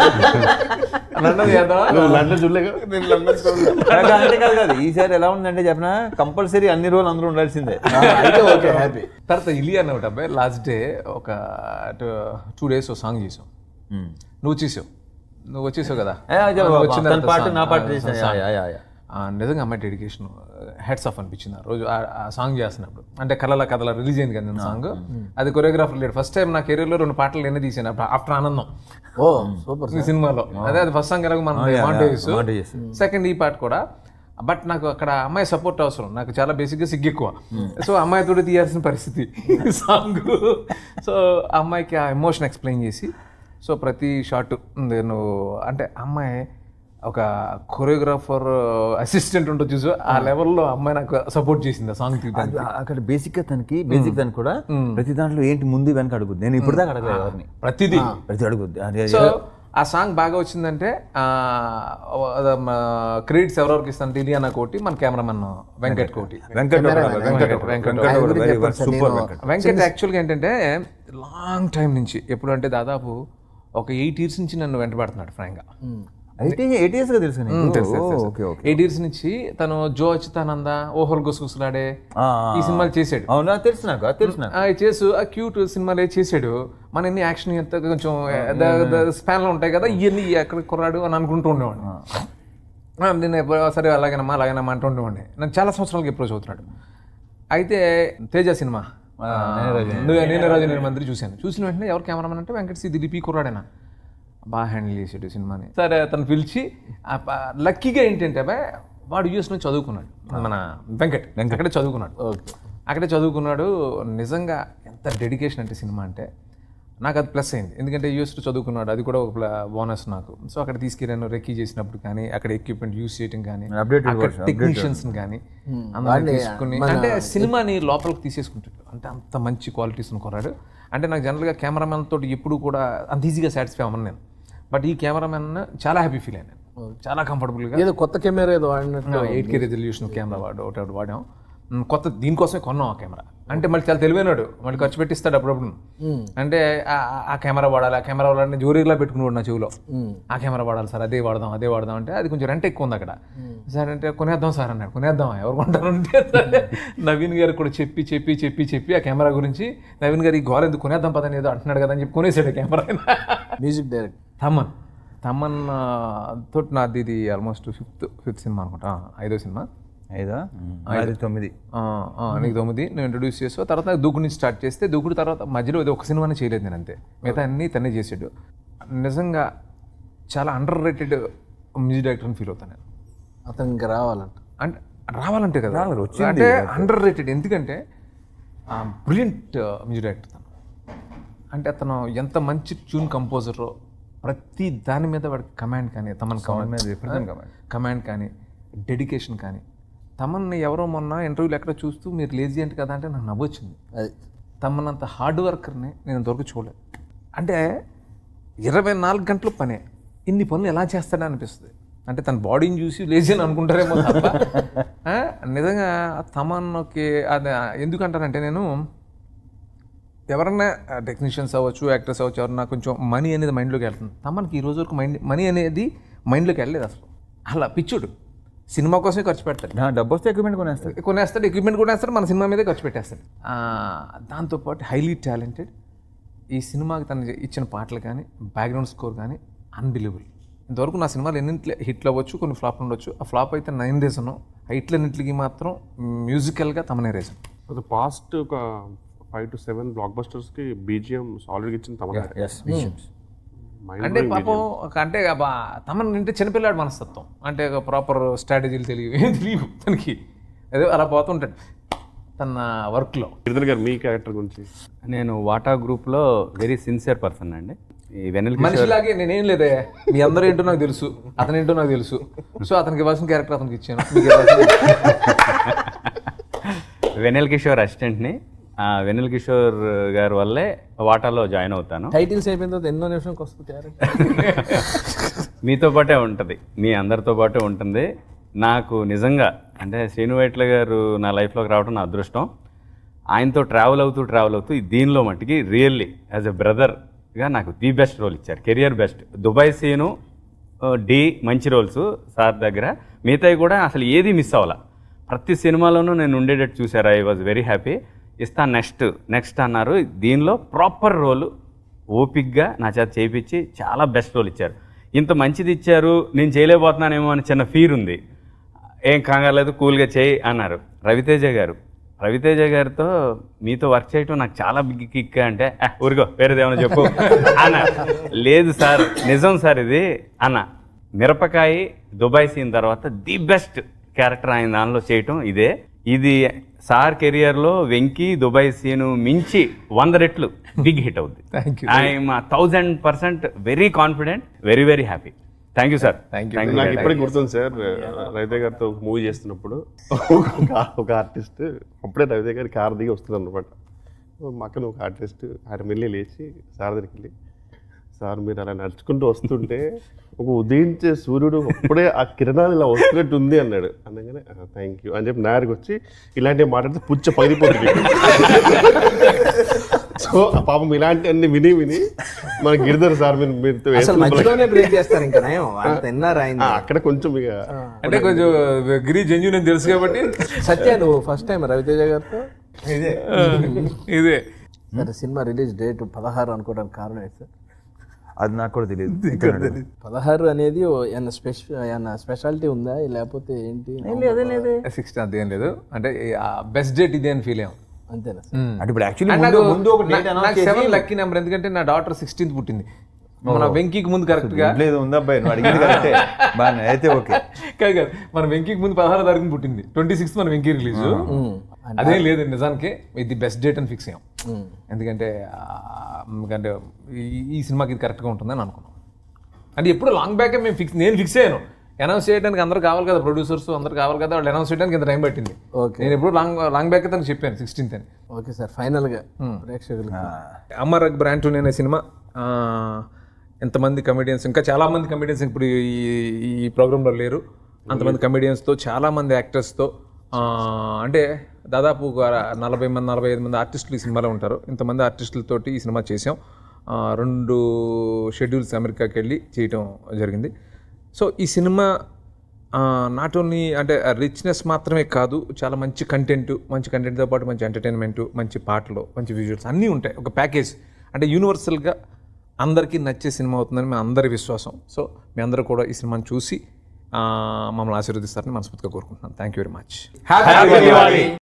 లండన్ చేద్దామా లండన్ చూడలేదు కాదు, అంటే కాదు కాదు ఈసారి ఎలా ఉందంటే చెప్పిన కంపల్సరీ అన్ని రోజులు అందరూ ఉండాల్సిందే అయితే ఓకే హ్యాపీ తర్వాత ఇలి అన్న ఒకటి అబ్బాయి లాస్ట్ డే ఒక టూ డేస్ సాంగ్ చేసాం నువ్వు వచ్చేసావు నువ్వు వచ్చేసావు కదా ఏ, అదే ఆ, బాబా, వచ్చిన తన తర్వాత పాట song, నా పాట ఆ, చేసిన, song. Yeah, yeah, yeah. ఆ, నిజంగా అమ్మాయి డెడికేషన్ హెడ్స్ ఆఫ్ అనిపించింది ఆ రోజు ఆ- ఆ సాంగ్ చేస్తున్నప్పుడు అంటే కళల కథల రిలీజ్ అయింది కదా నేను సాంగ్ అది కొరియోగ్రాఫర్ లేడు ఫస్ట్ టైం నా కెరీర్లో రెండు పాటలు నేనే తీసాను ఆఫ్టర్ ఆనందం ఓ సూపర్ ఈ సినిమాలో అదే అది ఫస్ట్ సాంగ్ ఎలాగో మనం montages. మాంటేజెస్ సెకండ్ ఈ పాట కూడా బట్ నాకు అక్కడ అమ్మాయి సపోర్ట్ అవసరం నాకు చాలా బేసిక్గా సిగ్గు ఎక్కువ సో అమ్మాయితో తీయాల్సిన పరిస్థితి సాంగ్ సో అమ్మాయికి ఆ ఎమోషన్ ఎక్స్ప్లెయిన్ చేసి సో ప్రతి షాట్ నేను అంటే అమ్మాయి ఒక కొరియోగ్రాఫర్ అసిస్టెంట్ ఉంటుంది చూసు ఆ లెవెల్లో అమ్మాయి నాకు సపోర్ట్ చేసింది ఆ సాంగ్ తీయడానికి అది అక్కడ బేసిక్ గా తనకి బేసిక్ తనకి కూడా ప్రతి దాంట్లో ఏంటి ముందు వెనక అడుగుద్ది నేను ఇప్పుడు దాకా అడగలేదు ఎవరిని ప్రతిదీ ప్రతి అడుగుద్ది అదే సో ఆ సాంగ్ బాగా వచ్చిందంటే క్రెడిట్స్ ఎవరెవరికి ఇస్తాను ఇలియానా కోటి మన కెమెరామెన్ వెంకట్ కోటి వెంకట్ వెంకట్ వెంకట్ వెంకట్ సూపర్ వెంకట్ వెంకట్ యాక్చువల్గా ఏంటంటే లాంగ్ టైం నుంచి ఎప్పుడు అంటే దాదాపు ఒక ఎయిట్ ఇయర్స్ నుంచి నన్ను వెంటబడుతున్నాడు ఫ్రాంక్గా అయితే ఎయిట్ ఇయర్స్ గా తెలుసు నీకు? Oh, okay okay eight years నుంచి తను జో అచ్యుతానంద ఓహోల్ గుసగుసలాడే ఆ, ఈ సినిమాలు చేశాడు అవునా తెలుసు నాకు అది తెలుసు నాకు ఆ, చేసు ఆ క్యూట్ సినిమాలు ఏ చేసాడు మన ఎన్ని యాక్షన్ ఎంత కొంచెం స్పాన్ లో ఉంటాయి కదా ఇవన్నీ ఎక్కడ కుర్రాడు అని అనుకుంటూ ఉండేవాడిని "ఆ, నేను ఎప్పుడు సరే అలాగేనమ్మా అలాగేనమ్మా అంటుంటూ ఉండే నాకు చాలా సంవత్సరాలకి అప్రోచ్ అవుతున్నాడు అయితే తేజ సినిమా నువ్వు నేను రాజు నేను మంత్రి చూశాను చూసిన వెంటనే ఎవరు కెమెరామెన్ అంటే వెంకట సి దిలీపి కుర్రాడేనా బాగా హ్యాండిల్ చేసాడు సినిమాని సరే అతను పిలిచి ఆ ప- లక్కీగా ఏంటంటే అబ్బాయి వాడు యూఎస్ నుంచి చదువుకున్నాడు మన వెంకట్ అక్కడే చదువుకున్నాడు అక్కడే చదువుకున్నాడు నిజంగా ఎంత డెడికేషన్ అంటే సినిమా అంటే నాకు అది ప్లస్ అయింది ఎందుకంటే యూఎస్లో చదువుకున్నాడు అది కూడా ఒక బోనస్ నాకు సో అక్కడ తీసుకెళ్ళాను రెక్కీ చేసినప్పుడు కానీ అక్కడ ఎక్విప్మెంట్ యూస్ చేయడం కానీ Updated అక్కడ version, టెక్నీషియన్స్ కానీ అందరిని తీసుకుని అంటే సినిమాని లోపలికి తీసేసుకుంటాడు అంటే అంత మంచి క్వాలిటీస్ కొరాడు అంటే నాకు జనరల్గా కెమెరామెన్ తోటి ఎప్పుడు కూడా అంత ఈజీగా సాటిస్ఫై అవ్వను నేను బట్ ఈ కెమెరామెన్ చాలా హ్యాపీ ఫీల్ అయ్యాను నేను. చాలా కంఫర్టబుల్గా ఏదో కొత్త కెమెరా ఏదో వాడినట్టు ఎయిట్ కే రెజల్యూషన్ కెమెరా వాడు ఒకటి ఒకటి వాడాం ఉమ్, కొత్త దీనికోసమే కొన్నాం ఆ కెమెరా అంటే మళ్ళీ చాలా తెలివైనాడు మళ్ళీ ఖర్చు పెట్టిస్తాడు అప్పుడప్పుడు అంటే ఆ- ఆ- ఆ కెమెరా వాడాలి ఆ కెమెరా వాడాలని జోరీలా పెట్టుకున్నాడు నా చెవిలో ఆ కెమెరా వాడాలి సార్ అదే వాడదాం అదే వాడదాం అంటే అది కొంచెం రెంట్ ఎక్కువ ఉంది అక్కడ సార్ అంటే కొనేద్దాం సార్ అన్నాడు కొనేద్దాం ఎవరు కొంటారు అంటే సరే. నవీన్ గారు కూడా చెప్పి చెప్పి చెప్పి చెప్పి ఆ కెమెరా గురించి నవీన్ గారు ఈ గోర ఎందుకు కొనేద్దాం పదని ఏదో అంటున్నాడు కదా అని చెప్పి కొనేసాడు camera music direct Thaman Thaman ఆ, తోటి నాది ఇది ఆల్మోస్ట్ ఫిఫ్త్ ఫిఫ్త్ సినిమా అనుకుంటా ఆ, ఐదో సినిమా ఐదా ఐదు తొమ్మిది ఆ, ఆ, నీకు తొమ్మిది నేను ఇంట్రొడ్యూస్ చేస్తా తర్వాత నాకు దూకుడు నుంచి స్టార్ట్ చేస్తే దూకుడు తర్వాత మధ్యలో ఇది ఒక సినిమానే చేయలేదు నేను అంతే మిగతా అన్నీ తనే చేసాడు నిజంగా చాలా అండర్ రేటెడ్ మ్యూజిక్ డైరెక్టర్ అని ఫీల్ అవుతాను నేను అతను ఇంకా రావాలంట అంటే రావాలంటే కదా అంటే అండర్ రేటెడ్ ఎందుకంటే బ్రిలియంట్ మ్యూజిక్ డైరెక్టర్ తను అంటే అతను ఎంత మంచి ట్యూన్ కంపోజరో ప్రతి దాని మీద వాడికి కమాండ్ కానీ తమన్ కమాండ్ మీద కమాండ్ కానీ డెడికేషన్ కానీ తమన్ని ఎవరో మొన్న ఇంటర్వ్యూలు ఎక్కడ చూస్తూ మీరు లేజీ అంటే కదా అంటే నాకు నవ్వొచ్చింది అది తమనంత హార్డ్ వర్కర్ని నేను ఇంతవరకు చూడలేదు అంటే ఇరవై నాలుగు గంటల పనే ఇన్ని పనులు ఎలా చేస్తాడని అనిపిస్తుంది అంటే తన బాడీని చూసి లేజీ అని అనుకుంటారేమో తప్ప ఆ, నిజంగా తమన్కి అది ఎందుకంటానంటే నేను ఎవరన్నా టెక్నీషియన్స్ అవ్వచ్చు యాక్టర్స్ అవ్వచ్చు ఎవరన్నా కొంచెం మనీ అనేది మైండ్లోకి వెళ్తుంది తమకి ఈ రోజు వరకు మైండ్ మనీ అనేది మైండ్లోకి వెళ్ళలేదు అసలు అలా పిచ్చుడు సినిమా కోసమే ఖర్చు పెడతాడు నా డబ్బు వస్తే ఎక్విప్మెంట్ కొనేస్తాడు కొనేస్తాడు ఎక్విప్మెంట్ కొనేస్తాడు మన సినిమా మీదే ఖర్చు పెట్టేస్తాడు ఆ, దాంతోపాటు హైలీ టాలెంటెడ్ ఈ సినిమాకి తను ఇచ్చిన పాటలు కానీ బ్యాక్గ్రౌండ్ స్కోర్ కానీ అన్బిలీవబుల్ ఇంతవరకు నా సినిమాలు ఎన్నింటి హిట్లు అవ్వచ్చు కొన్ని ఫ్లాప్ ఉండొచ్చు ఆ ఫ్లాప్ అయితే నైన్ రీజన్ ఆ హిట్లన్నింటికి మాత్రం మ్యూజికల్గా తమనే రీజన్ అది పాస్ట్ ఒక five to seven blockbusters కి బీజిఎం సాలిడ్ ఇచ్చిన తమ ఎస్ విషయమ్స్ అంటే పాపం ఒక- అంటే బా తమన్ అంటే చిన్నపిల్లాడు మనస్తత్వం అంటే ప్రాపర్ స్ట్రాటజీలు తెలియవు ఏం తెలియవు తనకి అదే అలా పోతుంటాడు తన వర్క్లో గిరిధర్ గారు మీ క్యారెక్టర్ గురించి నేను వాటా గ్రూప్లో వెరీ సిన్సియర్ పర్సన్ అండి ఈ వెనల్ కిషోర్ మనిషిలాగే నేనేం లేదే మీ అందరూ ఏంటో నాకు తెలుసు అతను ఏంటో నాకు తెలుసు సో అతనికి ఇవ్వాల్సిన క్యారెక్టర్ అతనికి ఇచ్చాను మీకు ఇవ్వాల్సిన- వెనల్ కిషోర్ అసిస్టెంట్ని ఆ, వెనల్ కిషోర్ గారి వల్లే వాటాలో జాయిన్ అవుతాను టైటిల్స్ అయిపోయిన తర్వాత ఎన్నో నిమిషంకి వస్తుంది క్యారెక్టర్ మీతో పాటే ఉంటుంది మీ అందరితో పాటే ఉంటుంది నాకు నిజంగా అంటే శ్రీను వైట్ల గారు నా లైఫ్లోకి రావడం నా అదృష్టం ఆయనతో ట్రావెల్ అవుతూ ట్రావెల్ అవుతూ ఈ దీనిలో మట్టుకి రియల్లీ యాజ్ ఎ బ్రదర్గా నాకు ది బెస్ట్ రోల్ ఇచ్చారు కెరియర్ బెస్ట్ దుబాయ్ సీను ఆ, డి మంచి రోల్స్ సార్ దగ్గర మిగతాయి కూడా అసలు ఏది మిస్ అవ్వాల ప్రతి సినిమాలోనూ నేను ఉండేటట్టు చూసారు ఐ వాజ్ వెరీ హ్యాపీ ఇస్తా నెక్స్ట్ నెక్స్ట్ అన్నారు దీనిలో ప్రాపర్ రోలు ఓపిక్గా నా చేత చేయించి చాలా బెస్ట్ రోల్ ఇచ్చారు ఇంత మంచిది ఇచ్చారు నేను చేయలేకపోతున్నానేమో అని చిన్న ఫీర్ ఉంది ఏం కంగారు లేదు కూల్గా చేయి అన్నారు రవితేజ గారు రవితేజ గారితో మీతో వర్క్ చేయటం నాకు చాలా బిగ్ కిక్ అంటే "ఆ, ఊరుకో వేరేదేమన్నా చెప్పు అన్న లేదు సార్ నిజం సార్ ఇది అన్న మిరపకాయ దుబాయ్ సీన్ తర్వాత ది బెస్ట్ క్యారెక్టర్ ఆయన దానిలో చేయటం ఇదే ఇది సార్ కెరియర్లో వెంకీ దుబాయ్ సీను మించి వంద రెట్లు బిగ్ హిట్ అవుద్ది Thank you. I'm thousand percent very confident very very happy thank you sir Thank you. నాకు ఇప్పటికి గుర్తుంది సార్ రవితే గారితో ఒక మూవీ చేస్తున్నప్పుడు ఒక- ఒక ఆర్టిస్ట్ అప్పుడే రవితే గారి కార్ దిగి వస్తున్నాను అనమాట మా అక్కన ఒక ఆర్టిస్ట్ ఆయన వెళ్ళి లేచి సార్ దగ్గరికి వెళ్ళి సార్ మీరు అలా నడుచుకుంటూ వస్తుంటే ఒక ఉదయించే సూర్యుడు అప్పుడే ఆ కిరణాలు ఇలా వస్తున్నట్టు ఉంది అన్నాడు అనగానే థ్యాంక్ యూ అని చెప్పి నా దగ్గరికి వచ్చి ఇలాంటివి మాట్లాడితే పుచ్చ పగిలిపోతుంది సో ఆ పాపం ఇలాంటి అన్ని విని విని మన గిరిధర్ సార్ మీరు మీతో అసలు వేస్తున్న మధ్యలోనే బ్రేక్ చేస్తారు ఇంకా నయం అంత ఎన్నారు ఆయన ఆ, అక్కడ కొంచెం ఇక అంటే కొంచెం గిరి జెన్యున్ అని తెలుసు కాబట్టి సత్య నువ్వు ఫస్ట్ టైం రవితేజ గారితో ఇదే సరే సినిమా రిలీజ్ డేట్ పదహారు అనుకోవడానికి కారణం ఏంటి సార్ అది నాకు కూడా తెలియదు పదహారు అనేది ఓ ఏమన్నా స్పెషల్ ఏమన్నా స్పెషాలిటీ ఉందా లేకపోతే ఏంటి సిక్స్టీన్ అదేం లేదు అంటే బెస్ట్ డేట్ ఇదే అని ఫీల్ అయ్యాం అంతేనా అంటే ఇప్పుడు యాక్చువల్లీ And ముందు నాకు- ముందు ఒక డేట్ నా- నాకు సెవెన్ లక్కీ నెంబర్ ఎందుకంటే నా డాటర్ సిక్స్టీన్త్ పుట్టింది మన వెంకీకి ముందు కరెక్ట్ గా లేదు ఉందబ్బాయి నువ్వు అడిగింది కరెక్టే బాగా అయితే ఓకే కాదు కాదు మన వెంకీకి ముందు పదహారు తారీఖు పుట్టింది ట్వంటీ సిక్స్త్ మన వెంకీ రిలీజ్ అదేం లేదు నిజానికి ఇది బెస్ట్ డేట్ అని ఫిక్స్ అయ్యాం ఎందుకంటే ఆ, ఎందుకంటే ఈ- ఈ సినిమాకి ఇది కరెక్ట్గా ఉంటుందని అనుకున్నాం అంటే ఎప్పుడు లాంగ్ బ్యాక్ మేము ఫిక్స్ నేను ఫిక్స్ అయ్యాను అనౌన్స్ చేయడానికి అందరూ కావాలి కదా ప్రొడ్యూసర్స్ అందరూ కావాలి కదా వాళ్ళు అనౌన్స్ చేయడానికి ఇంత టైం పట్టింది Okay. నేను ఎప్పుడు లాంగ్ లాంగ్ బ్యాక్ తనకు చెప్పాను సిక్స్టీన్త్ అని ఓకే సార్ ఫైనల్ గా ప్రేక్షకులకి అమర్ అక్బర్ ఆంటోనీ అనే సినిమా ఆ, ఎంతమంది కమెడియన్స్ ఇంకా చాలా మంది కమెడియన్స్ ఇప్పుడు ఈ ఈ ప్రోగ్రాంలో లేరు అంతమంది కమెడియన్స్తో చాలా మంది యాక్టర్స్తో అంటే దాదాపు ఒక నలభై మంది నలభై ఐదు మంది ఆర్టిస్టులు ఈ సినిమాలో ఉంటారు ఇంతమంది ఆర్టిస్టులతోటి ఈ సినిమా చేసాం ఆ, రెండు షెడ్యూల్స్ అమెరికాకి వెళ్ళి చేయటం జరిగింది సో ఈ సినిమా నాట్ ఓన్లీ అంటే రిచ్నెస్ మాత్రమే కాదు చాలా మంచి కంటెంట్ మంచి కంటెంట్తో పాటు మంచి ఎంటర్టైన్మెంట్ మంచి పాటలు మంచి విజువల్స్ అన్నీ ఉంటాయి ఒక ప్యాకేజ్ అంటే యూనివర్సల్గా అందరికీ నచ్చే సినిమా అవుతుందని మీ అందరి విశ్వాసం సో మీ అందరూ కూడా ఈ సినిమాని చూసి ఆ, మమ్మల్ని ఆశీర్వదిస్తారని మనస్ఫూర్తిగా కోరుకుంటున్నాను థ్యాంక్ యూ వెరీ మచ్